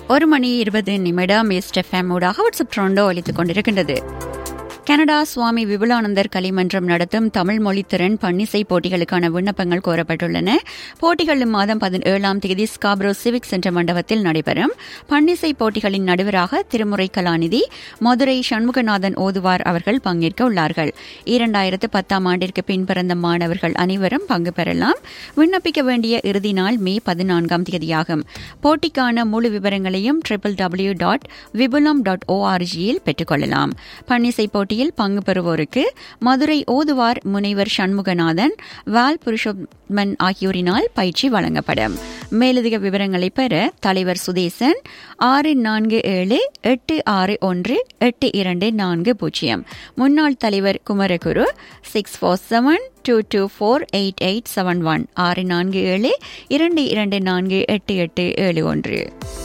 ஒரு மணி இருபது நிமிடம் எஸ்ட் எஃப்எம் ஊடாக வாட்ஸ்அப் ட்ரோண்டோ ஒலித்துக் கொண்டிருக்கின்றது கனடா சுவாமி விபுலானந்தர் கலைமன்றம் நடத்தும் தமிழ் மொழித்திறன் பன்னிசை போட்டிகளுக்கான விண்ணப்பங்கள் கோரப்பட்டுள்ளன போட்டிகள் இம்மாதம் பதினேழாம் தேதி ஸ்காப்ரோ சிவிக் சென்டர் மண்டபத்தில் நடைபெறும் பன்னிசை போட்டிகளின் நடுவராக திருமுறை கலாநிதி மதுரை சண்முகநாதன் ஓதுவார் அவர்கள் பங்கேற்க உள்ளார்கள் இரண்டாயிரத்து பத்தாம் ஆண்டிற்கு பின் பிறந்த மாணவர்கள் அனைவரும் பங்கு பெறலாம் விண்ணப்பிக்க வேண்டிய இறுதி நாள் மே பதினான்காம் தேதியாகும் போட்டிக்கான முழு விவரங்களையும் triple W dot Vipulam dot ஓஆர்ஜியில் பெற்றுக்கொள்ளலாம் பன்னிசை போட்டி போட்டியில் பங்கு பெறுவோருக்கு மதுரை ஓதுவார் முனைவர் சண்முகநாதன் வால் புருஷோத்மன் ஆகியோரினால் பயிற்சி வழங்கப்படும் மேலதிக விவரங்களை பெற தலைவர் சுதேசன் ஆறு நான்கு ஏழு எட்டு ஆறு ஒன்று எட்டு இரண்டு நான்கு பூஜ்ஜியம் முன்னாள் தலைவர் Kumaraguru six four seven two two four eight eight seven one ஆறு நான்கு ஏழு இரண்டு இரண்டு நான்கு எட்டு எட்டு ஏழு ஒன்று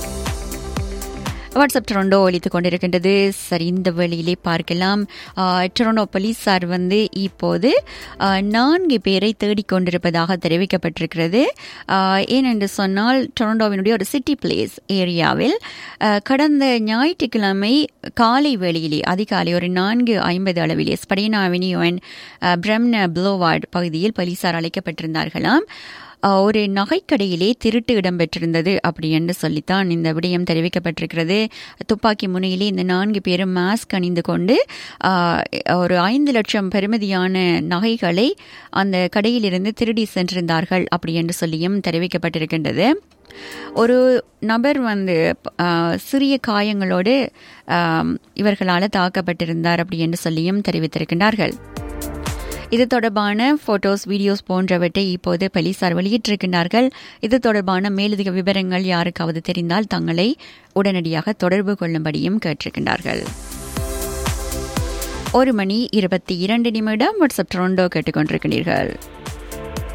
வாட்ஸ்அப் டொரண்டோ ஒழித்துக் கொண்டிருக்கின்றது சரி இந்த வழியிலே பார்க்கலாம் டொரண்டோ போலீசார் வந்து இப்போது நான்கு பேரை தேடிக்கொண்டிருப்பதாக தெரிவிக்கப்பட்டிருக்கிறது ஏனென்று சொன்னால் டொரண்டோவினுடைய ஒரு சிட்டி பிளேஸ் ஏரியாவில் கடந்த ஞாயிற்றுக்கிழமை காலை வேளையிலே அதிகாலை ஒரு நான்கு ஐம்பது அளவிலே ஸ்படினா அவென்யூ அண்ட் பிரம்ன ப்ளோவார்டு பகுதியில் போலீசார் அழைக்கப்பட்டிருந்தார்களாம் ஒரு நகைக்கடையிலே திருட்டு இடம்பெற்றிருந்தது அப்படி என்று சொல்லித்தான் இந்த விடயம் தெரிவிக்கப்பட்டிருக்கிறது துப்பாக்கி முனையிலே இந்த நான்கு பேரும் மாஸ்க் அணிந்து கொண்டு ஒரு ஐந்து லட்சம் பெறுமதியான நகைகளை அந்த கடையிலிருந்து திருடி சென்றிருந்தார்கள் அப்படி என்று சொல்லியும் தெரிவிக்கப்பட்டிருக்கின்றது ஒரு நபர் வந்து சிறிய காயங்களோடு இவர்களால் தாக்கப்பட்டிருந்தார் அப்படி என்று சொல்லியும் தெரிவித்திருக்கின்றார்கள் இது தொடர்பான போட்டோஸ் வீடியோஸ் போன்றவற்றை இப்போது போலீசார் வெளியிட்டிருக்கின்றார்கள் இது தொடர்பான மேலதிக விவரங்கள் யாருக்காவது தெரிந்தால் தங்களை உடனடியாக தொடர்பு கொள்ளும்படியும் கேட்டிருக்கின்றார்கள் ஒரு மணி இருபத்தி இரண்டு நிமிடம் வாட்ஸ்அப் ட்ரோண்டோ கேட்டுக்கொண்டிருக்கிறீர்கள்